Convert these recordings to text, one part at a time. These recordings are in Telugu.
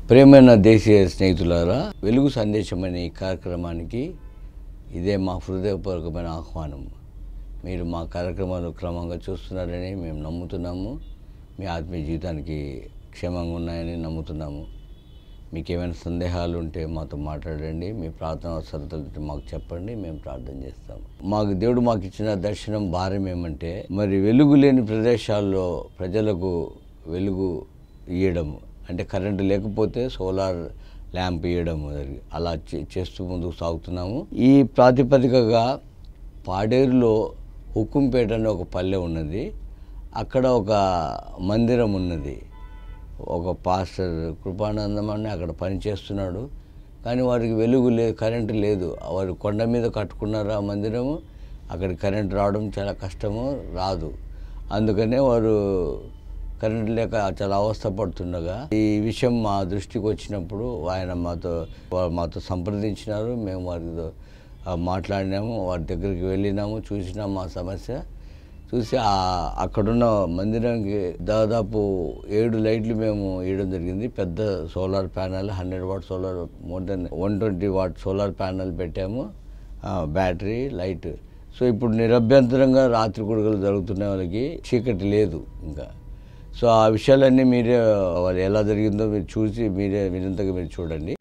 ప్రేమైన దేశీయ స్నేహితులారా వెలుగు సందేశం అనే ఈ కార్యక్రమానికి ఇదే మా హృదయపూర్వకమైన ఆహ్వానం మీరు మా కార్యక్రమాలు క్రమంగా చూస్తున్నారని మేము నమ్ముతున్నాము మీ ఆత్మీయ జీవితానికి క్షేమంగా ఉన్నాయని నమ్ముతున్నాము మీకు ఏమైనా సందేహాలు ఉంటే మాతో మాట్లాడండి మీ ప్రార్థన అవసరతలు ఉంటే మాకు చెప్పండి మేము ప్రార్థన చేస్తాం మాకు దేవుడు మాకు ఇచ్చిన దర్శనం భారం ఏమంటే మరి వెలుగు లేని ప్రదేశాల్లో ప్రజలకు వెలుగు ఇవ్వడం అంటే కరెంటు లేకపోతే సోలార్ ల్యాంప్ ఇవ్వడం జరిగి- అలా చే- చేస్తూ ముందుకు సాగుతున్నాము ఈ ప్రాతిపదికగా పాడేరులో హుకుంపేట అనే ఒక పల్లె ఉన్నది అక్కడ ఒక మందిరం ఉన్నది ఒక పాస్టర్ కృపానందం అని అక్కడ పనిచేస్తున్నాడు కానీ వారికి వెలుగు లేదు కరెంటు లేదు వారు కొండ మీద కట్టుకున్నారు ఆ మందిరము అక్కడికి కరెంటు రావడం చాలా కష్టము రాదు అందుకనే వారు కరెంట్ లేక చాలా అవస్థ పడుతుండగా ఈ విషయం మా దృష్టికి వచ్చినప్పుడు ఆయన మాతో వారు మాతో సంప్రదించినారు మేము వారితో ఆ, మాట్లాడినాము వారి దగ్గరికి వెళ్ళినాము చూసినాము ఆ సమస్య చూసి ఆ అక్కడున్న మందిరానికి దాదాపు ఏడు లైట్లు మేము వేయడం జరిగింది పెద్ద solar panel hundred watt solar more than one twenty watt solar panel పెట్టాము ఆ, బ్యాటరీ లైట్ సో ఇప్పుడు నిరభ్యంతరంగా రాత్రి కొడుకులు జరుగుతున్న వాళ్ళకి చీకటి లేదు ఇంకా సో ఆ విషయాలన్నీ మీరే వాళ్ళు ఎలా జరిగిందో మీరు చూసి మీరే వినంతగా మీరు చూడండి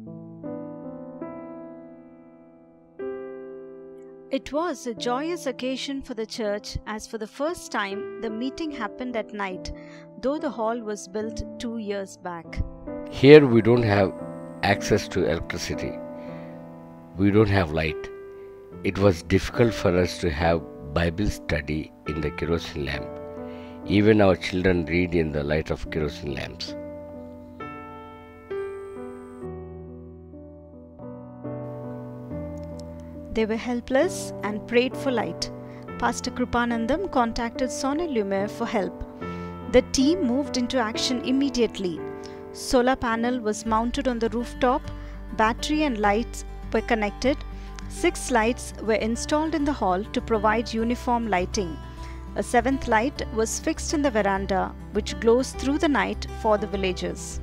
It was a joyous occasion for the church as for the first time the meeting happened at night, though the hall was built two years back. Here we don't have access to electricity. We don't have light. It was difficult for us to have Bible study in the kerosene lamp. Even our children read in the light of kerosene lamps. They were helpless and prayed for light. Pastor Krupanandam contacted Sony Lumiere for help. The team moved into action immediately. Solar panel was mounted on the rooftop, battery and lights were connected. Six lights were installed in the hall to provide uniform lighting. A seventh light was fixed in the veranda, which glows through the night for the villagers.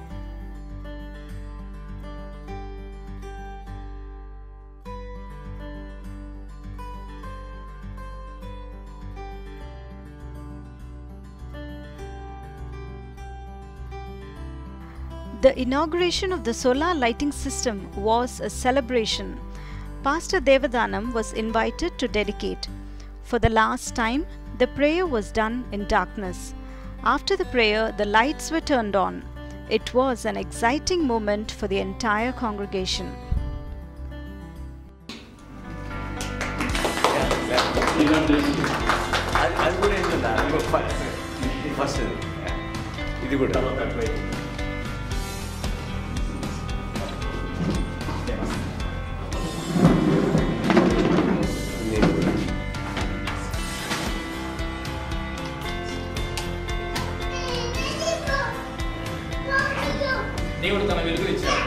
The inauguration of the solar lighting system was a celebration. Pastor Devadanam was invited to dedicate. For the last time, the prayer was done in darkness. After the prayer, the lights were turned on. It was an exciting moment for the entire congregation. అది కూడా ఏంటంటే ఫస్ట్ ఇది కూడా దేవుడు తన వెలుగునిచ్చాడు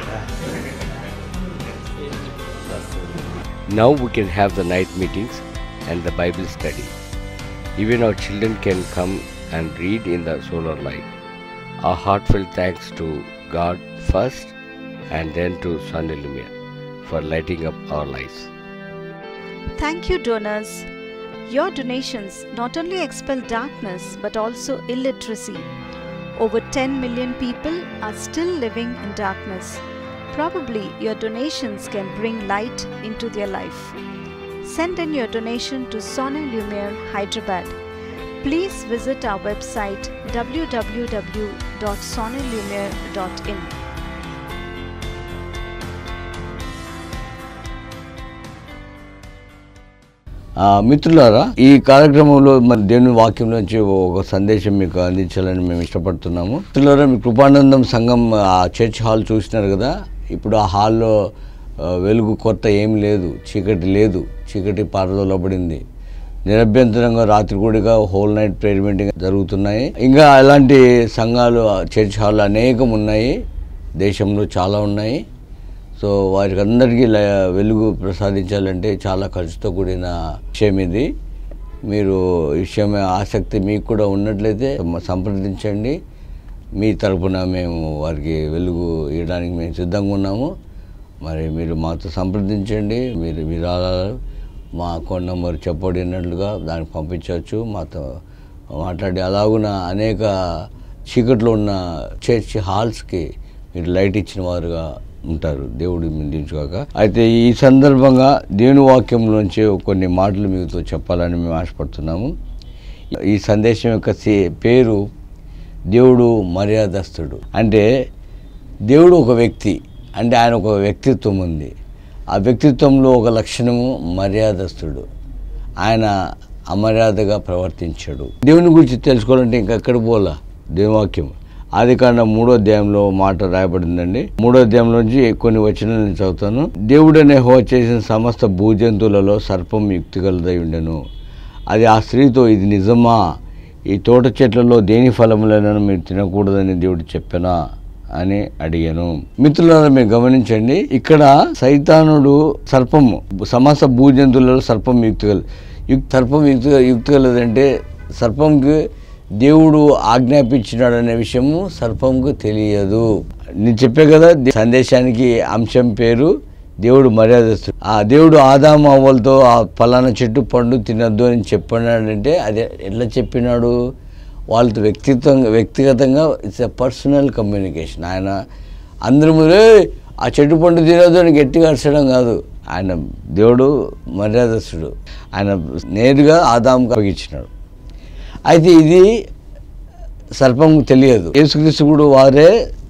Now we can have the night meetings and the Bible study. Even our children can come and read in the solar light. Our heartfelt thanks to God first and then to Sun Lumiere for lighting up our lives. Thank you, donors. Your donations not only expel darkness but also illiteracy. Over 10 million people are still living in darkness. Probably your donations can bring light into their life. Send in your donation to Sona Lumiere, Hyderabad. Please visit our website www.sonalumiere.in. ఆ, మిత్రులారా ఈ కార్యక్రమంలో మరి దేవుని వాక్యం నుంచి ఒక సందేశం మీకు అందించాలని మేము ఇష్టపడుతున్నాము మిత్రులారా మీ కృపానందం సంఘం ఆ చర్చ్ హాల్ చూసినారు కదా ఇప్పుడు ఆ హాల్లో ఆ, వెలుగు కొత్త ఏం లేదు చీకటి లేదు చీకటి పారదోలబడింది నిరభ్యంతరంగా రాత్రి కూడిగా హోల్ నైట్ ప్రేయర్ మీటింగ్ జరుగుతున్నాయి ఇంకా అలాంటి సంఘాలు ఆ చర్చ్ హాల్ అనేకం ఉన్నాయి దేశంలో చాలా ఉన్నాయి సో వారికి అందరికీ ల- వెలుగు ప్రసాదించాలంటే చాలా ఖర్చుతో కూడిన విషయం ఇది మీరు ఈ విషయం ఆసక్తి మీకు కూడా ఉన్నట్లయితే మ- సంప్రదించండి మీ తరపున మేము వారికి వెలుగు ఇవ్వడానికి మేము సిద్ధంగా ఉన్నాము మరి మీరు మాతో సంప్రదించండి మీరు విరాళాలు మా అకౌంట్ నెంబర్ చెప్పబడినట్లుగా దానికి పంపించవచ్చు మాతో మాట్లాడి అలాగున అనేక చీకట్లో ఉన్న చర్చ్ హాల్స్కి మీరు లైట్ ఇచ్చిన వారుగా ఉంటారు దేవుడు నిందించుకోక అయితే ఈ సందర్భంగా దేవుని వాక్యంలోంచి కొన్ని మాటలు మీతో చెప్పాలని మేము ఆశపడుతున్నాము ఈ సందేశం యొక్క సే- పేరు దేవుడు మర్యాదస్తుడు అంటే దేవుడు ఒక వ్యక్తి అంటే ఆయన ఒక వ్యక్తిత్వం ఉంది ఆ వ్యక్తిత్వంలో ఒక లక్షణము మర్యాదస్తుడు ఆయన అమర్యాదగా ప్రవర్తించాడు దేవుని గురించి తెలుసుకోవాలంటే ఇంకెక్కడ పోలా దేవుని వాక్యం ఆది కాండ మూడో అధ్యాయంలో మాట రాయబడిందండి మూడో అధ్యాయంలోంచి కొన్ని వచనాలు నేను చదువుతాను దేవుడనే హో చేసిన సమస్త భూజంతువులలో సర్పం యుక్తి కలదై ఉండెను అది ఆ స్త్రీతో ఇది నిజమా ఈ తోట చెట్లలో దేని ఫలములైనా మీరు తినకూడదని దేవుడు చెప్పానా అని అడిగాను మిత్రులారా మీరు గమనించండి ఇక్కడ సైతానుడు సర్పము సమస్త భూజంతువులలో సర్పం యుక్తి కల యుక్ సర్పం యుక్తి యుక్తి కలదంటే సర్పంకి దేవుడు ఆజ్ఞాపించినాడు అనే విషయము సర్పంకు తెలియదు నేను చెప్పే కదా దే- సందేశానికి అంశం పేరు దేవుడు మర్యాదస్తుడు ఆ దేవుడు ఆదాము అవ్వలతో ఆ పలానా చెట్టు పండు తినొద్దు అని చెప్పినాడంటే అది ఎట్లా చెప్పినాడు వాళ్ళతో వ్యక్తిత్వంగా వ్యక్తిగతంగా ఇట్స్ ఎ పర్సనల్ కమ్యూనికేషన్ ఆయన అందరి ముందు "ఏయ్, ఆ చెట్టు పండు తినొద్దు అని గట్టిగా అరచడం కాదు ఆయన దేవుడు మర్యాదస్తుడు ఆయన నేరుగా ఆదాముకు అప్పగించినాడు అయితే ఇది సర్పంకు తెలియదు యేసుక్రీస్తు కూడా వారే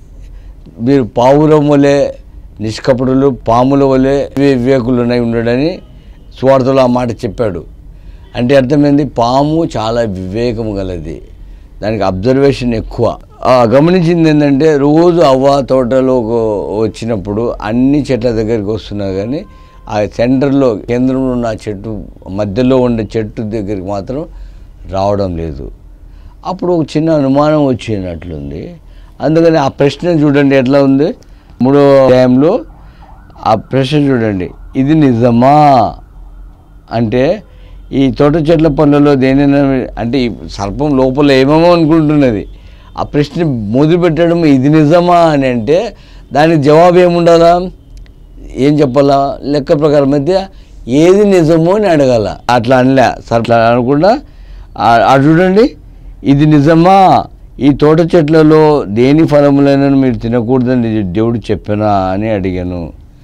మీరు పావురం వలె నిష్కపటులు పాముల వలె వివే- వివేకులునై ఉండడని స్వార్థలో ఆ మాట చెప్పాడు అంటే అర్థమైంది పాము చాలా వివేకము గలది దానికి అబ్జర్వేషన్ ఎక్కువ ఆ, గమనించింది ఏంటంటే రోజు అవ్వ తోటలో వచ్చినప్పుడు అన్ని చెట్ల దగ్గరికి వస్తున్నా కానీ ఆ సెంటర్లో కేంద్రంలో ఉన్న ఆ చెట్టు మధ్యలో ఉండే చెట్టు దగ్గరికి మాత్రం రావడం లేదు అప్పుడు ఒక చిన్న అనుమానం వచ్చినట్లుంది అందుకని ఆ ప్రశ్న చూడండి ఎట్లా ఉంది మూడో అధ్యాయంలో ఆ ప్రశ్న చూడండి ఇది నిజమా అంటే ఈ తోట చెట్ల పనులలో దేనైనా అంటే ఈ సర్పం లోపల ఏమేమో అనుకుంటున్నది ఆ ప్రశ్న మొదలు పెట్టడం ఇది నిజమా అని అంటే దానికి జవాబు ఏముండాలా ఏం చెప్పాలా లెక్క ప్రకారం అయితే ఏది నిజమో అని అడగాల అట్లా అనలే సరే అట్లా అనకుండా ఆ- ఆ చూడండి ఇది నిజమా ఈ తోట చెట్లలో దేని ఫలములైనా మీరు తినకూడదని దేవుడు చెప్పానా అని అడిగాను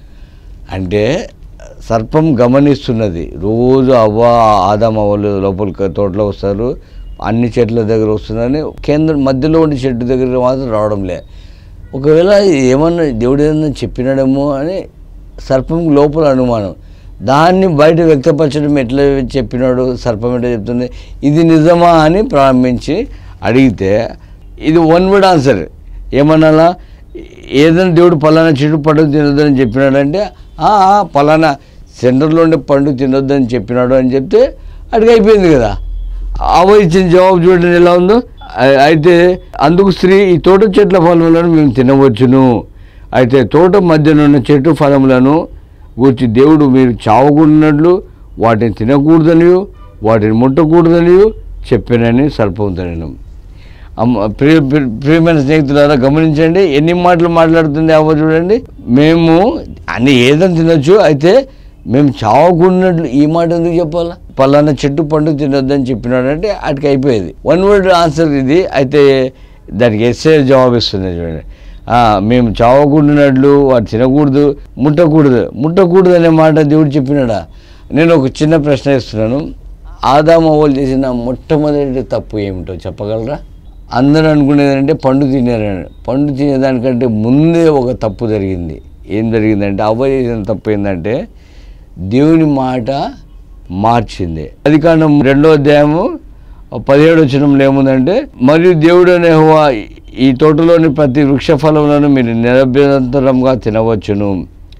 అంటే సర్పం గమనిస్తున్నది రోజు అవ్వ ఆదాం అవ్వలు లోపలికి తోటలో వస్తారు అన్ని చెట్ల దగ్గర వస్తున్నారని కేంద్రం మధ్యలో ఉండే చెట్టు దగ్గర మాత్రం రావడం లే ఒకవేళ ఏమన్నా దేవుడు ఏదన్నా చెప్పినాడేమో అని సర్పం లోపల అనుమానం దాన్ని బయట వ్యక్తపరచడం ఎట్లా చెప్పినాడు సర్పం ఎట్లా చెప్తుంది ఇది నిజమా అని ప్రారంభించి అడిగితే ఇది వన్ వర్డ్ ఆన్సర్ ఏమన్నాలా ఏదైనా దేవుడు పలానా చెట్టు పండు తినొద్దని చెప్పినాడంటే "ఆ, ఆ, పలానా సెంటర్లో ఉండే పండు తినొద్దని చెప్పినాడు అని చెప్తే అడిగి అయిపోయింది కదా అవ ఇచ్చిన జవాబు చూడండి ఎలా ఉందో అ- అయితే అందుకు స్త్రీ ఈ తోట చెట్ల ఫలములను మేము తినవచ్చును అయితే తోట మధ్యన ఉన్న చెట్టు ఫలములను గూర్చి దేవుడు మీరు చావకూడనట్లు వాటిని తినకూడదనియు వాటిని ముట్టకూడదనియు చెప్పానని సర్పంతనం అమ్మ ప్రియ ప్రియ- ప్రియమైన స్నేహితులారా గమనించండి ఎన్ని మాటలు మాట్లాడుతుంది అవ్వ చూడండి మేము అన్ని ఏదని తినొచ్చు అయితే మేము చావకున్నట్లు ఈ మాట ఎందుకు చెప్పాలా పలానా చెట్టు పండు తినొద్దని చెప్పినాడంటే అటుకి అయిపోయేది వన్ వర్డ్ ఆన్సర్ ఇది అయితే దానికి ఎస్ఏ జవాబు ఇస్తుంది చూడండి ఆ, మేము చావకుండానట్లు వాడు తినకూడదు ముట్టకూడదు ముట్టకూడదు అనే మాట దేవుడు చెప్పినాడా నేను ఒక చిన్న ప్రశ్న ఇస్తున్నాను ఆదామవ్వలు చేసిన మొట్టమొదటి తప్పు ఏమిటో చెప్పగలరా అందరూ అనుకునేది అంటే పండు తినారని పండు తినేదానికంటే ముందే ఒక తప్పు జరిగింది ఏం జరిగిందంటే అవ్వ చేసిన తప్పు ఏంటంటే దేవుని మాట మార్చింది అది కారణం రెండో అధ్యాయము పదిహేడు వచనంలో ఏముందంటే మరియు దేవుడు అనే యెహోవా ఈ తోటలోని ప్రతి వృక్ష ఫలములను మీరు నిరభ్యంతరంగా తినవచ్చును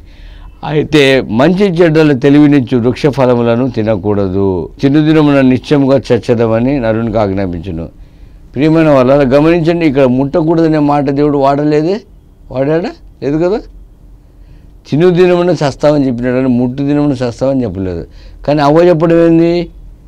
అయితే మంచి చెడ్డల తెలివినిచ్చు వృక్ష ఫలములను తినకూడదు చిరుదినమున నిత్యముగా చచ్చదమని నరునికి ఆజ్ఞాపించును ప్రియమైన వాళ్ళ గమనించండి ఇక్కడ ముట్టకూడదనే మాట దేవుడు వాడలేదే వాడాడా లేదు కదా చిను దినమున చస్తామని చెప్పినాడు కానీ ముట్టు దినమున చస్తామని చెప్పలేదు కానీ అవ్వ చెప్పడం ఏంది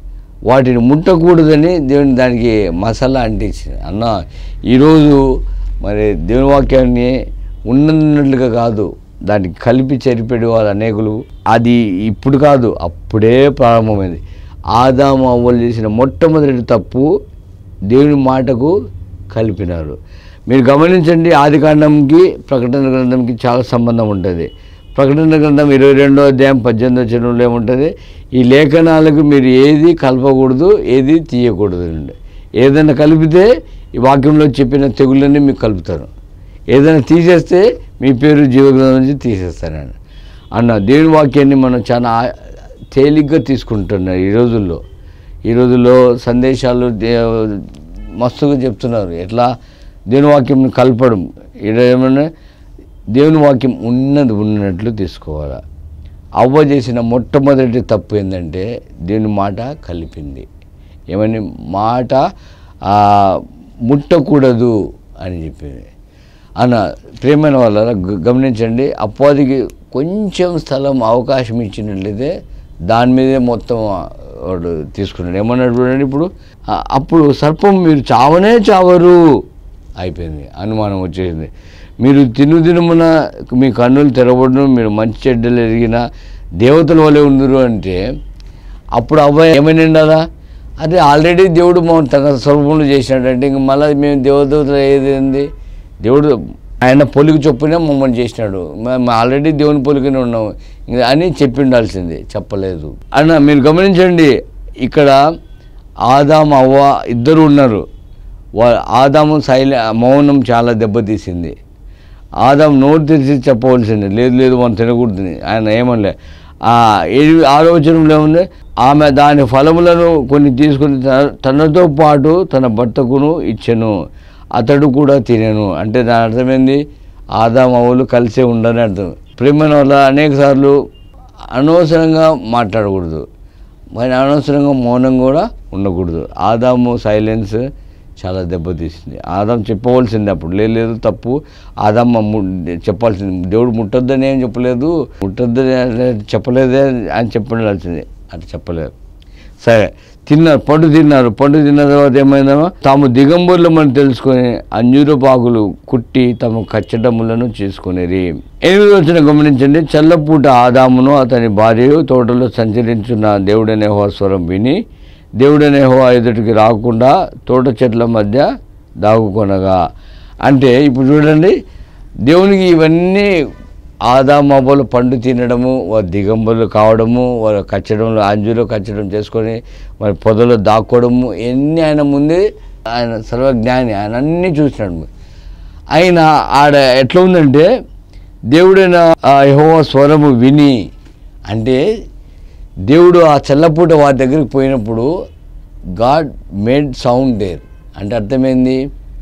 వాటిని ముట్టకూడదని దేవుని దానికి మసాలా అంటించింది అన్న ఈరోజు మరి దేవుని వాక్యాన్ని ఉన్నట్లుగా కాదు దాన్ని కలిపి చెరిపెడి వారు అనేకులు అది ఇప్పుడు కాదు అప్పుడే ప్రారంభమైంది ఆదాము అవ్వలు చేసిన మొట్టమొదటి తప్పు దేవుని మాటకు కలిపినారు మీరు గమనించండి ఆది కాండంకి ప్రకటన గ్రంథంకి చాలా సంబంధం ఉంటుంది ప్రకటన గ్రంథం ఇరవై రెండో అధ్యాయం పద్దెనిమిదో చరణంలో ఏముంటుంది ఈ లేఖనాలకు మీరు ఏది కలపకూడదు ఏది తీయకూడదు అండి ఏదైనా కలిపితే ఈ వాక్యంలో చెప్పిన తెగుళ్ళన్నీ మీకు కలుపుతారు ఏదైనా తీసేస్తే మీ పేరు జీవగ్రంథం నుంచి తీసేస్తానండి అన్న దేవుని వాక్యాన్ని మనం చాలా ఆ- తేలిగ్గా తీసుకుంటున్నారు ఈ రోజుల్లో ఈ రోజుల్లో సందేశాలు దే- మస్తుగా చెప్తున్నారు ఎట్లా దేవుని వాక్యం కలపడం ఇక్కడ ఏమన్నా దేవుని వాక్యం ఉన్నది ఉన్నట్లు తీసుకోవాలి అవ్వ చేసిన మొట్టమొదటి తప్పు ఏంటంటే దేవుని మాట కలిపింది ఏమని మాట ఆ, ముట్టకూడదు అని చెప్పింది అన్న ప్రేమైన వాళ్ళ గమనించండి అప్పాదికి కొంచెం స్థలం అవకాశం ఇచ్చినట్లయితే దాని మీదే మొత్తం వాడు తీసుకున్నాడు ఏమన్నాడు చూడండి ఇప్పుడు ఆ, అప్పుడు సర్పం మీరు చావనే చావరు అయిపోయింది అనుమానం వచ్చేసింది మీరు తిను దినమున మీ కన్నులు తెరవడం మీరు మంచి చెడ్డలు ఎరిగిన దేవతల వలె ఉందరు అంటే అప్పుడు అబ్బాయి ఏమైనా ఉండాలా అదే ఆల్రెడీ దేవుడు మమ్మల్ని తన స్వరూపంలో చేసినాడంటే ఇంక మళ్ళీ మేము దేవదూతలు ఏది ఉంది దేవుడు ఆయన పొలికి చొప్పునే మమ్మల్ని చేసినాడు మేము ఆల్రెడీ దేవుని పొలికనే ఉన్నాము ఇంకా అని చెప్పి ఉండాల్సింది చెప్పలేదు అన్న మీరు గమనించండి ఇక్కడ ఆదాం అవ్వ ఇద్దరు ఉన్నారు వా ఆదాము శైలి మౌనం చాలా దెబ్బతీసింది ఆదాం నోరు తెరిచి చెప్పవలసింది లేదు లేదు మనం తినకూడదు ఆయన ఏమనలే ఆ ఏడు ఆలోచనలో ఏముంది ఆమె దాని ఫలములను కొన్ని తీసుకుని తన- తనతో పాటు తన భర్తకును ఇచ్చెను అతడు కూడా తినెను అంటే దాని అర్థమైంది ఆదాం అవ్వలు కలిసే ఉండని అర్థం ప్రేమైన వల్ల అనేక సార్లు అనవసరంగా మాట్లాడకూడదు మరి అనవసరంగా మౌనం కూడా ఉండకూడదు ఆదాము సైలెన్స్ చాలా దెబ్బతీసింది ఆదాం చెప్పవలసింది అప్పుడు లేదు లేదు తప్పు ఆదాం ము- చెప్పాల్సింది దేవుడు ముట్టొద్దని ఏం చెప్పలేదు ముట్టొద్దని అంటే చెప్పలేదే అని చెప్పాల్సింది అట్లా చెప్పలేదు సరే తిన్నారు పండు తిన్నారు పండు తిన్న తర్వాత ఏమైందో తాము దిగంబరులమని తెలుసుకొని అంజూరు పాకులు కుట్టి తమ కచ్చటములను చేసుకునేది ఎనిమిది వచ్చిన గమనించండి చల్లపూట ఆదామును అతని భార్య తోటలో సంచరించున్న దేవుడనే స్వరం విని దేవుడనే హో ఎదుటికి రాకుండా తోట చెట్ల మధ్య దాగుకొనగా అంటే ఇప్పుడు చూడండి దేవునికి ఇవన్నీ ఆదామబ్బలు పండు తినడము వారు దిగంబరులు కావడము వారు కచ్చడంలో అంజులో కచ్చడం చేసుకొని మరి పొదలో దాక్కోవడము ఎన్ని ఆయన ముందే ఆయన సర్వజ్ఞాని ఆయన అన్నీ చూసినాడు ఆయన ఆడ ఎట్లా ఉందంటే దేవుడైన ఆ యెహోవా స్వరము విని అంటే దేవుడు ఆ చల్లపూట వారి దగ్గరికి పోయినప్పుడు గాడ్ మేడ్ సౌండ్ దేర్ అంటే అర్థమైంది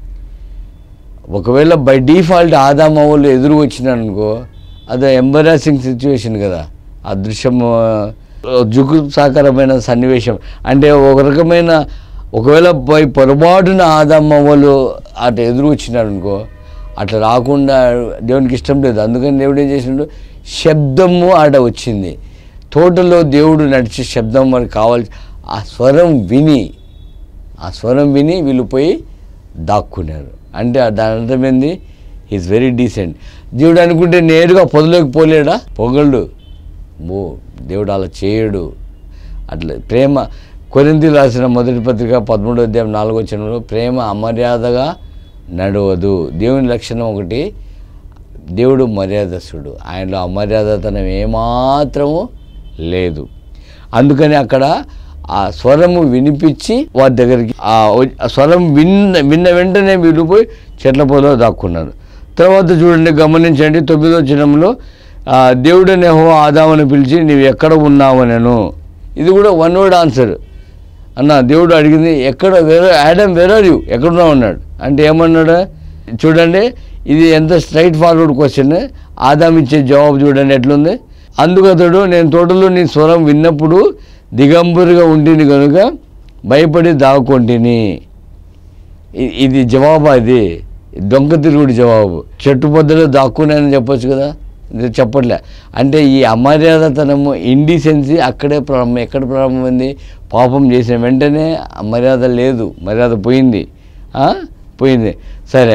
ఒకవేళ బై డిఫాల్ట్ ఆదామ వాళ్ళు ఎదురు వచ్చినారనుకో అది ఎంబరాసింగ్ సిచ్యువేషన్ కదా ఆ దృశ్యం జుగుప్సాకరమైన సన్నివేశం అంటే ఒక రకమైన ఒకవేళ బై పొరపాటున ఆదామ వాళ్ళు అటు ఎదురు వచ్చినారనుకో అట్లా రాకుండా దేవునికి ఇష్టం లేదు అందుకని దేవుడు ఏం చేసినాడు శబ్దము ఆడ వచ్చింది తోటలో దేవుడు నడిచే శబ్దం మనకు కావాలి ఆ స్వరం విని ఆ స్వరం విని వీళ్ళు పోయి దాక్కున్నారు అంటే ఆ దాని అర్థం ఏంది ఈజ్ వెరీ డీసెంట్ దేవుడు అనుకుంటే నేరుగా పొదలోకి పోలేడా పొగళ్ళు ఓ దేవుడు అలా చేయడు అట్లా ప్రేమ కొరింది రాసిన మొదటి పత్రిక పదమూడో అధ్యాయం నాలుగో చరణంలో ప్రేమ అమర్యాదగా నడవదు దేవుని లక్షణం ఒకటి దేవుడు మర్యాదస్తుడు ఆయనలో అమర్యాదతనం ఏమాత్రము లేదు అందుకని అక్కడ ఆ స్వరము వినిపించి వారి దగ్గరికి ఆ వ- ఆ స్వరం విన్న విన్న వెంటనే వీళ్ళు పోయి చెట్ల పొదలో దాక్కున్నారు తర్వాత చూడండి గమనించండి తొమ్మిదో చినంలో దేవుడనే హో ఆదామని పిలిచి నీవు ఎక్కడ ఉన్నావనను ఇది కూడా వన్ వర్డ్ ఆన్సర్ అన్న దేవుడు అడిగింది ఎక్కడ వేరే యాడమ్ వేరే యూ ఎక్కడున్నావు అన్నాడు అంటే ఏమన్నాడు చూడండి ఇది ఎంత స్ట్రైట్ ఫార్వర్డ్ క్వశ్చన్ ఆదాం ఇచ్చే జవాబు చూడండి ఎట్లుంది అందుకు అతడు నేను తోటలో నీ స్వరం విన్నప్పుడు దిగంబరిగా ఉంటిని కనుక భయపడి దాక్కొంటిని ఇ- ఇది జవాబు అది దొంగ తిరుగుడు జవాబు చెట్టు పొద్దులో దాక్కున్నానని చెప్పొచ్చు కదా ఇది చెప్పట్లే అంటే ఈ అమర్యాదతనము ఇండిసెన్సీ అక్కడే ప్రారంభం ఎక్కడ ప్రారంభమైంది పాపం చేసిన వెంటనే మర్యాద లేదు మర్యాద పోయింది ఆ? పోయింది సరే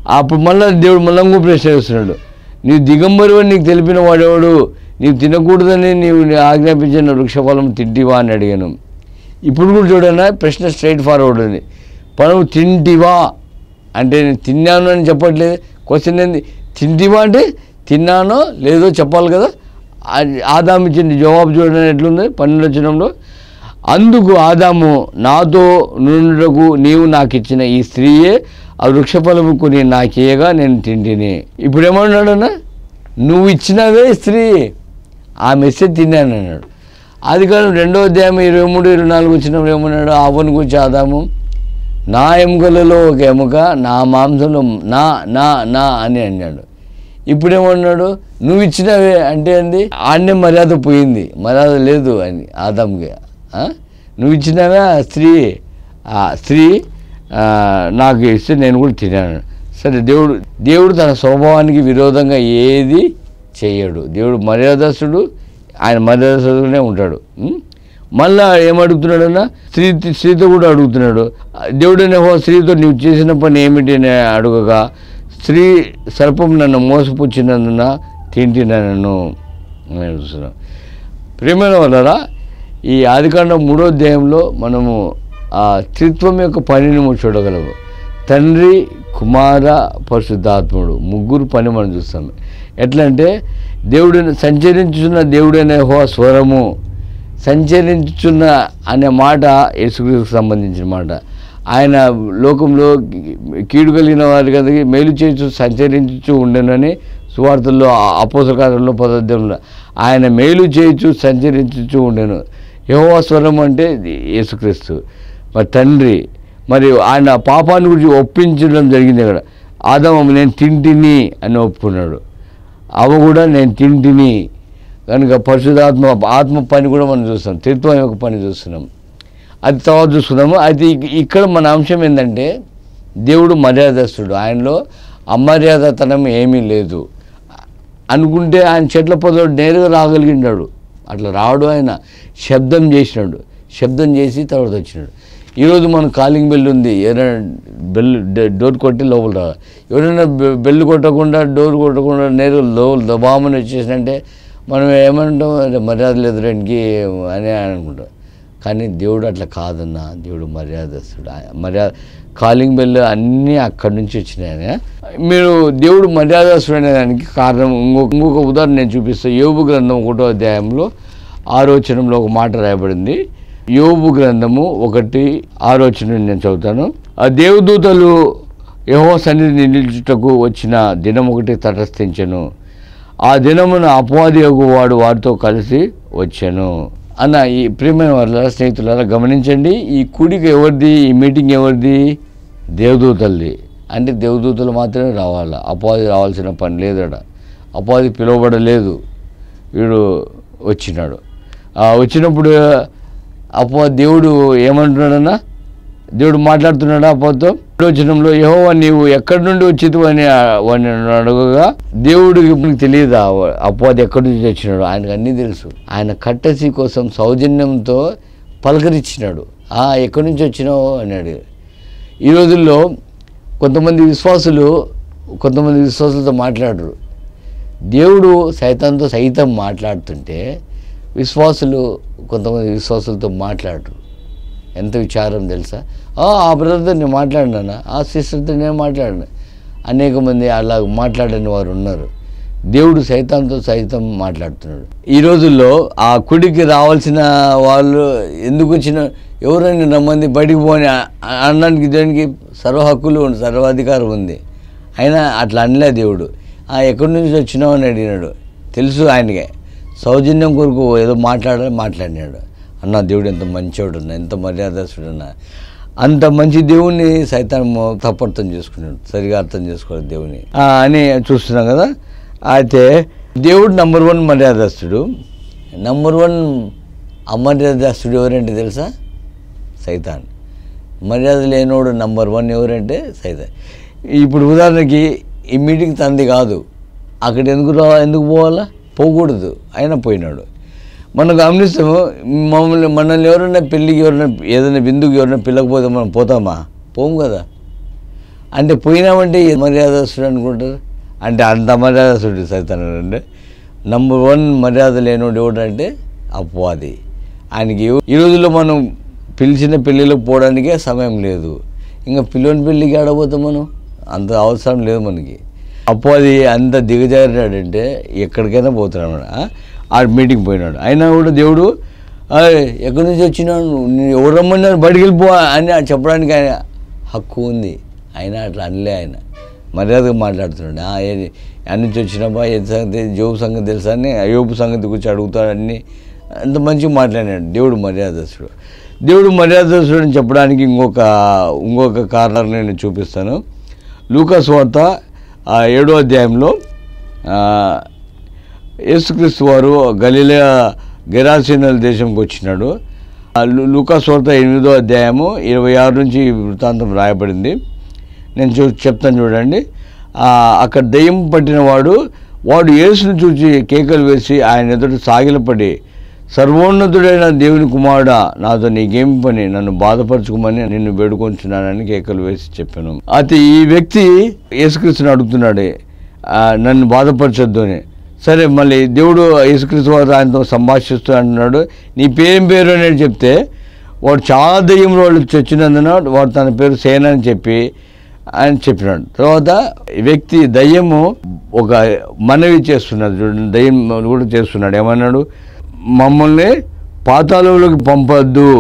అప్పుడు మళ్ళీ దేవుడు మళ్ళీ ఇంకో ప్రశ్న వేస్తున్నాడు నీవు దిగంబరు అని నీకు తెలిపిన వాడెవడు నీవు తినకూడదని నీవు ఆజ్ఞాపించిన వృక్షఫలం తింటివా అని అడిగాను ఇప్పుడు కూడా చూడన్నా ప్రశ్న స్ట్రైట్ ఫార్వర్డ్ ఉంది పనువు తింటివా అంటే నేను తిన్నాను అని చెప్పట్లేదు క్వశ్చన్ ఏంది తింటివా అంటే తిన్నానో లేదో చెప్పాలి కదా ఆ- ఆదాము ఇచ్చిన జవాబు చూడడం ఎట్లుంది పన్నెండు వచ్చినంలో అందుకు ఆదాము నాతో నుండుటకు నీవు నాకు ఇచ్చిన ఈ స్త్రీయే ఆ వృక్షఫలము కొని నాకేయగా నేను తింటిని ఇప్పుడు ఏమన్నాడన్నా నువ్వు ఇచ్చినవే స్త్రీ ఆ మెసేజ్ తిన్నాను అన్నాడు అది కాదు రెండో అధ్యాయం ఇరవై మూడు ఇరవై నాలుగు వచ్చినప్పుడు ఏమన్నాడు ఆవుని గురించి ఆదాము నా ఎముకలలో ఒక ఎముక నా మాంసంలో నా నా నా అని అన్నాడు ఇప్పుడేమన్నాడు నువ్వు ఇచ్చినవే అంటే అంది ఆడనే మర్యాద పోయింది మర్యాద లేదు అని ఆదాంకి ఆ? నువ్వు ఇచ్చినవే ఆ స్త్రీ ఆ స్త్రీ ఆ, నాకు ఇస్తే నేను కూడా తినాను సరే దేవుడు దేవుడు తన స్వభావానికి విరోధంగా ఏది చేయడు దేవుడు మర్యాదస్తుడు ఆయన మర్యాదస్తుడునే ఉంటాడు ఉం? మళ్ళా ఏమడుగుతున్నాడన్నా స్త్రీ స్త్రీతో కూడా అడుగుతున్నాడు దేవుడనే హో స్త్రీతో నీవు చేసిన పని ఏమిటి అని అడుగగా స్త్రీ సర్పం నన్ను మోసపుచ్చినందున తింటినను నేను చూస్తున్నాను ప్రేమైన వలన ఈ ఆదికాండం మూడో అధ్యాయంలో మనము ఆ త్రిత్వం యొక్క పనిని మనం చూడగలము తండ్రి కుమార పరిశుద్ధాత్ముడు ముగ్గురు పని మనం చూస్తాం ఎట్లా అంటే దేవుడు సంచరించున్న దేవుడనే హో స్వరము సంచరించుచున్న అనే మాట యేసుక్రీస్తుకు సంబంధించిన మాట ఆయన లోకంలో కీడు కలిగిన వారి కదకి మేలు చేస్తూ సంచరించుచు ఉండెనని సువార్తల్లో అపోసకారంలో పదార్థంలో ఆయన మేలు చేయుచు సంచరించుచు ఉండెను యెహోవా స్వరం అంటే యేసుక్రీస్తు మరి తండ్రి మరి ఆయన పాపాన్ని గురించి ఒప్పించడం జరిగింది అక్కడ ఆదమ నేను తింటిని అని ఒప్పుకున్నాడు అవ కూడా నేను తింటిని కనుక పరిశుధాత్మ ఆత్మ పని కూడా మనం చూస్తాం త్రిత్వం యొక్క పని చూస్తున్నాం అది తర్వాత చూసుకున్నాము అది ఇక్- ఇక్కడ మన అంశం ఏంటంటే దేవుడు మర్యాదస్తుడు ఆయనలో అమర్యాదతనం ఏమీ లేదు అనుకుంటే ఆయన చెట్ల పొదలు నేరుగా రాగలిగినాడు అట్లా రావడు ఆయన శబ్దం చేసినాడు శబ్దం చేసి తర్వాత వచ్చినాడు ఈరోజు మన కాలింగ్ బెల్ ఉంది ఎవరైనా బెల్ డ- డోర్ కొట్టి లోపల రా ఎవరైనా బె- బెల్ కొట్టకుండా డోర్ కొట్టకుండా నేరుగా లోపల దబామని వచ్చేసినంటే మనం ఏమంటాం "అరే, మర్యాద లేదు రెండుకి అని అనుకుంటాం కానీ దేవుడు అట్లా కాదన్న దేవుడు మర్యాదస్తుడు ఆయన మర్యాద కాలింగ్ బెల్ అన్నీ అక్కడి నుంచి వచ్చినాయని మీరు దేవుడు మర్యాదస్తుడు అనే దానికి కారణం ఇంకొక ఇంకొక ఉదాహరణ నేను చూపిస్తాను యోబు గ్రంథం ఒకటో అధ్యాయంలో ఆలోచనలో ఒక మాట రాయబడింది యోబు గ్రంథము ఒకటి ఆలోచన నేను చదువుతాను ఆ దేవదూతలు యహో సన్నిధి నిలుచుటకు వచ్చిన దినం ఒకటి తటస్థించను ఆ దినమున అపవాది వాడు వారితో కలిసి వచ్చాను అన్న ఈ ప్రియమైన వాళ్ళ స్నేహితులారా గమనించండి ఈ కూడిక ఎవరిది ఈ మీటింగ్ ఎవరిది దేవదూతలది అంటే దేవదూతలు మాత్రమే రావాలా అపవాది రావాల్సిన పని లేదట అపవాది పిలువబడలేదు వీడు వచ్చినాడు ఆ వచ్చినప్పుడు అపో దేవుడు ఏమంటున్నాడన్నా దేవుడు మాట్లాడుతున్నాడా అపోతో వచనంలో యెహోవా నీవు ఎక్కడి నుండి వచ్చింది అని వాడిని అడగగా దేవుడికి ఇప్పుడు తెలియదా అపోది ఎక్కడి నుంచి వచ్చినాడు ఆయనకు అన్నీ తెలుసు ఆయన కట్టసి కోసం సౌజన్యంతో పలకరించినాడు ఆ ఎక్కడి నుంచి వచ్చినావు అన్నాడు ఈ రోజుల్లో కొంతమంది విశ్వాసులు కొంతమంది విశ్వాసులతో మాట్లాడరు దేవుడు సైతంతో సైతం మాట్లాడుతుంటే విశ్వాసులు కొంతమంది విశ్వాసులతో మాట్లాడరు ఎంత విచారం తెలుసా "ఆ, ఆ బ్రదర్తో నేను మాట్లాడినా ఆ సిస్టర్తో నేను మాట్లాడినా అనేక మంది అలా మాట్లాడని వారు ఉన్నారు దేవుడు సైతంతో సైతం మాట్లాడుతున్నాడు ఈ రోజుల్లో ఆ కుడికి రావాల్సిన వాళ్ళు ఎందుకు వచ్చిన ఎవరైనా నమ్మంది బయటికి పోని అ- అనడానికి దేనికి సర్వ హక్కులు ఉంది సర్వాధికారం ఉంది అయినా అట్లా అనలే దేవుడు "ఆ, ఎక్కడి నుంచి వచ్చినావు అని అడిగినాడు తెలుసు ఆయనకే సౌజన్యం కొరకు ఏదో మాట్లాడాలి మాట్లాడినాడు అన్న దేవుడు ఎంత మంచివాడు అన్న ఎంత మర్యాదస్తుడు అన్న అంత మంచి దేవుణ్ణి సైతం తప్పర్థం చేసుకున్నాడు సరిగా అర్థం చేసుకోవాలి దేవుని ఆ, అని చూస్తున్నాం కదా అయితే దేవుడు నంబర్ వన్ మర్యాదస్తుడు నంబర్ వన్ అమర్యాదస్తుడు ఎవరంటే తెలుసా సైతాన్ మర్యాద లేనోడు నంబర్ వన్ ఎవరంటే సైతాన్ ఇప్పుడు ఉదాహరణకి ఈ మీటింగ్ తంది కాదు అక్కడ ఎందుకు రా ఎందుకు పోవాలా పోకూడదు అయినా పోయినాడు మనం గమనిస్తాము మమ్మల్ని మనల్ని ఎవరైనా పెళ్ళికి ఎవరైనా ఏదైనా విందుకు ఎవరైనా పిల్లకపోతే మనం పోతామా పోము కదా అంటే పోయినామంటే ఏ మర్యాదస్తుడు అనుకుంటారు అంటే అంత మర్యాదస్తుడు సైతాను అంటే నంబర్ వన్ మర్యాద లేనివాడు ఎవడంటే అపవాది ఆయనకి ఎవ- ఈ రోజుల్లో మనం పిలిచిన పెళ్ళిళ్ళకి పోవడానికే సమయం లేదు ఇంకా పిల్లోని పెళ్ళికి ఆడబోతాం మనం అంత అవసరం లేదు మనకి అపవాది అంత దిగజారాడంటే ఎక్కడికైనా పోతున్నాడు ఆ మీటింగ్ పోయినాడు అయినా కూడా దేవుడు "అయ్, ఎక్కడి నుంచి వచ్చినావు నేను ఎవరు రమ్మన్నారు బయటికి వెళ్ళిపో అని చెప్పడానికి ఆయన హక్కు ఉంది అయినా అట్లా అనలే ఆయన మర్యాదగా మాట్లాడుతున్నాడు "ఆ, ఏది అన్ని నుంచి వచ్చినావా ఏది సంగతి జోబు సంగతి తెలుసా అని అయోపు సంగతి గురించి అడుగుతాడు అన్ని అంత మంచిగా మాట్లాడాడు దేవుడు మర్యాదస్తుడు దేవుడు మర్యాదస్తుడు అని చెప్పడానికి ఇంకొక ఇంకొక కారణం నేను చూపిస్తాను లూకాస్ వార్త ఆ ఏడో అధ్యాయంలో ఆ, యేసుక్రీస్తు వారు గలీలయ గెరాసీనల దేశంకి వచ్చినాడు ఆ లు- లూకాస్ వార్త ఎనిమిదో అధ్యాయము ఇరవై ఆరు నుంచి ఈ వృత్తాంతం రాయబడింది నేను చూ చెప్తాను చూడండి ఆ, అక్కడ దెయ్యం పట్టినవాడు వాడు యేసును చూసి కేకలు వేసి ఆయన ఎదుట సాగిలపడి సర్వోన్నతుడైన దేవుని కుమారుడా నాతో నీకేం పని నన్ను బాధపరచుకోమని నిన్ను వేడుకొంచున్నానని కేకలు వేసి చెప్పాను అయితే ఈ వ్యక్తి యేసుక్రీస్తుని అడుగుతున్నాడు ఆ, నన్ను బాధపరచొద్దు అని సరే మళ్ళీ దేవుడు యేసుక్రీస్తు వారు ఆయనతో సంభాషిస్తూ అంటున్నాడు నీ పేరేం పేరు అని చెప్తే వాడు చాలా దెయ్యంలో వాళ్ళు చచ్చినందున వాడు తన పేరు సేన అని చెప్పి ఆయన చెప్పినాడు తర్వాత ఈ వ్యక్తి దయ్యము ఒక మనవి చేస్తున్నాడు చూడండి దయ్యం కూడా చేస్తున్నాడు ఏమన్నాడు మమ్మల్ని పాతాళంలోకి పంపొద్దు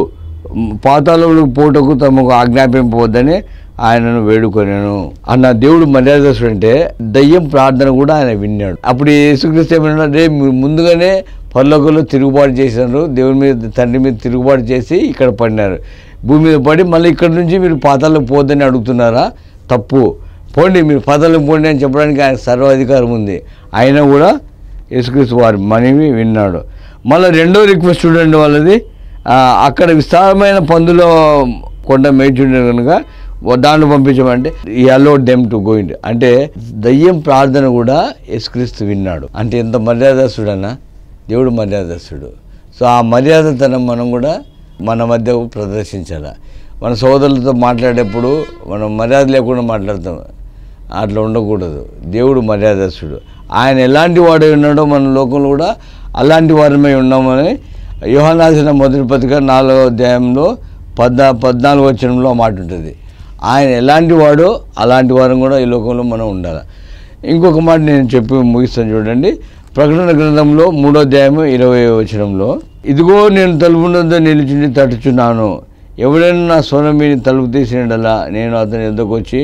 పాతాళంలోకి పోటకు తమకు ఆజ్ఞాపింపవద్దని ఆయనను వేడుకొనాను అన్న దేవుడు మర్యాదస్తుడు అంటే దయ్యం ప్రార్థన కూడా ఆయన విన్నాడు అప్పుడు యేసుక్రీస్తు ఏమన్నాడు రే మీరు ముందుగానే పర్లోకంలో తిరుగుబాటు చేసినారు దేవుని మీద తండ్రి మీద తిరుగుబాటు చేసి ఇక్కడ పడినారు భూమి మీద పడి మళ్ళీ ఇక్కడ నుంచి మీరు పాతాలకు పోద్దని అడుగుతున్నారా తప్పు పోండి మీరు పాతాలకు పోండి అని చెప్పడానికి ఆయన సర్వాధికారం ఉంది అయినా కూడా యేసుక్రీస్తు వారి మనవి విన్నాడు మళ్ళీ రెండో రిక్వెస్ట్ చూడండి వాళ్ళది ఆ, అక్కడ విస్తారమైన పందులో కొండ మేచుండే కనుక దాంట్లో పంపించమంటే ఈ అలో డెమ్ టు గోయింగ్ అంటే దయ్యం ప్రార్థన కూడా యేసుక్రీస్తు విన్నాడు అంటే ఎంత మర్యాదస్తుడన్నా దేవుడు మర్యాదస్తుడు సో ఆ మర్యాదతనం మనం కూడా మన మధ్య ప్రదర్శించాలి మన సోదరులతో మాట్లాడేప్పుడు మనం మర్యాద లేకుండా మాట్లాడతాం అట్లా ఉండకూడదు దేవుడు మర్యాదస్తుడు ఆయన ఎలాంటి వాడు ఉన్నాడో మన లోకంలో కూడా అలాంటి వారమై ఉన్నామని యోహనాసిన మొదటి పత్రిక నాలుగో అధ్యాయంలో పద్నా పద్నాలుగో వచనంలో మాట ఉంటుంది ఆయన ఎలాంటి వాడో అలాంటి వారం కూడా ఈ లోకంలో మనం ఉండాలి ఇంకొక మాట నేను చెప్పి ముగిస్తాను చూడండి ప్రకటన గ్రంథంలో మూడో అధ్యాయము ఇరవై వచనంలో ఇదిగో నేను తలుపు వద్ద నిలిచిండి తట్టుచున్నాను ఎవడైనా నా స్వరం విని తలుపు తీసినడలా నేను అతని ఎద్దకు వచ్చి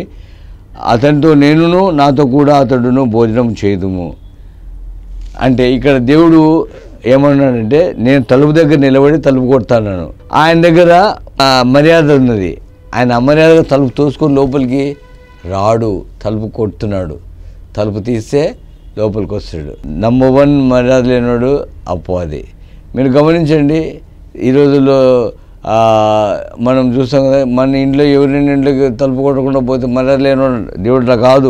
అతనితో నేనును నాతో కూడా అతడును భోజనం చేయుదుము అంటే ఇక్కడ దేవుడు ఏమన్నాడంటే నేను తలుపు దగ్గర నిలబడి తలుపు కొడతాను ఆయన దగ్గర ఆ, మర్యాద ఉన్నది ఆయన అమర్యాదగా తలుపు తోసుకొని లోపలికి రాడు తలుపు కొడుతున్నాడు తలుపు తీస్తే లోపలికి వస్తాడు నంబర్ వన్ మర్యాద లేనివాడు అపవాది మీరు గమనించండి ఈ రోజుల్లో ఆ, మనం చూస్తాం కదా మన ఇంట్లో ఎవరైనా ఇంట్లోకి తలుపు కొట్టకుండా పోతే మర్యాద లేనివాడు దేవుడులా కాదు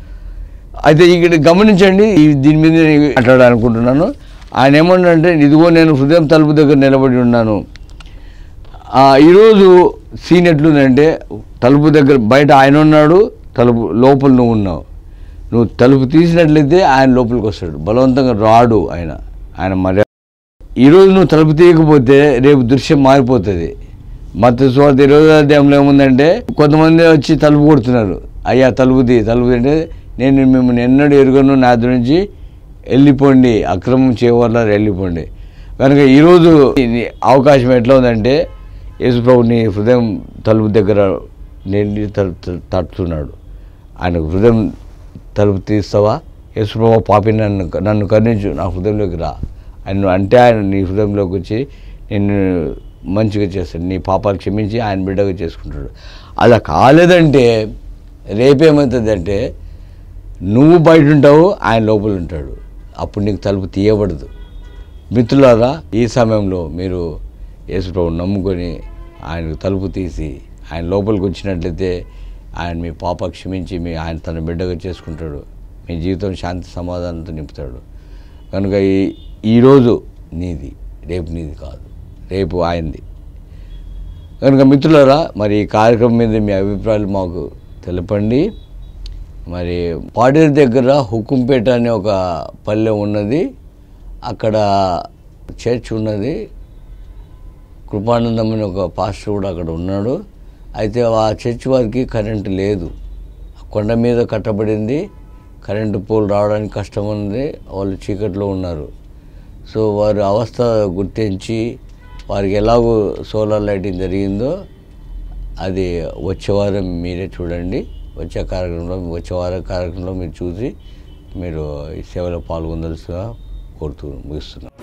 అయితే ఇక్కడ గమనించండి ఈ దీని మీద నేను మాట్లాడాలనుకుంటున్నాను ఆయన ఏమన్నాడంటే ఇదిగో నేను హృదయం తలుపు దగ్గర నిలబడి ఉన్నాను ఆ, ఈరోజు సీన్ ఎట్లుందంటే తలుపు దగ్గర బయట ఆయన ఉన్నాడు తలుపు లోపల నువ్వు ఉన్నావు నువ్వు తలుపు తీసినట్లయితే ఆయన లోపలికి వస్తాడు బలవంతంగా రాడు ఆయన ఆయన మర్యాద ఈరోజు నువ్వు తలుపు తీయకపోతే రేపు దృశ్యం మారిపోతుంది మత స్వార్థ ఇరవై అధ్యాయంలో ఏముందంటే కొంతమంది వచ్చి తలుపు కొడుతున్నారు అయ్యా తలుపు తీ తలుపు తీ అంటే నేను మిమ్మల్ని ఎన్నడూ ఎరుగను నా దగ్గర నుంచి వెళ్ళిపోండి అక్రమం చేయవాళ్ళ వెళ్ళిపోండి కనుక ఈరోజు ఈ అవకాశం ఎట్లా ఉందంటే యేసుప్రభు నీ హృదయం తలుపు దగ్గర నిండి తలుపు తట్టుతున్నాడు ఆయన హృదయం తలుపు తీస్తావా యేసుప్రభు పాపి నన్ను నన్ను కరుణించు నా హృదయంలోకి రా ఆయన అంటే ఆయన నీ హృదయంలోకి వచ్చి నిన్ను మంచిగా చేస్తాడు నీ పాపాలు క్షమించి ఆయన బిడ్డగా చేసుకుంటాడు అలా కాలేదంటే రేపేమవుతుందంటే నువ్వు బయట ఉంటావు ఆయన లోపల ఉంటాడు అప్పుడు నీకు తలుపు తీయబడదు మిత్రులారా ఈ సమయంలో మీరు యేసుప్రభు నమ్ముకొని ఆయనకు తలుపు తీసి ఆయన లోపలికి వచ్చినట్లయితే ఆయన మీ పాప క్షమించి మీ ఆయన తన బిడ్డగా చేసుకుంటాడు మీ జీవితం శాంతి సమాధానంతో నింపుతాడు కనుక ఈ ఈరోజు నీది రేపు నీది కాదు రేపు ఆయనది కనుక మిత్రులారా మరి ఈ కార్యక్రమం మీద మీ అభిప్రాయాలు మాకు తెలపండి మరి పాడేరు దగ్గర హుకుంపేట అనే ఒక పల్లె ఉన్నది అక్కడ చర్చ్ ఉన్నది కృపానందం అనే ఒక పాస్టర్ కూడా అక్కడ ఉన్నాడు అయితే ఆ చర్చ్ వారికి కరెంటు లేదు కొండ మీద కట్టబడింది కరెంటు పోల్ రావడానికి కష్టం ఉంది వాళ్ళు చీకట్లో ఉన్నారు సో వారి అవస్థ గుర్తించి వారికి ఎలాగో సోలార్ లైటింగ్ జరిగిందో అది వచ్చే వారం మీరే చూడండి వచ్చే కార్యక్రమంలో వచ్చే వారం కార్యక్రమంలో మీరు చూసి మీరు ఈ సేవలో పాల్గొనదలుసుగా కోరుతూ ముగిస్తున్నాం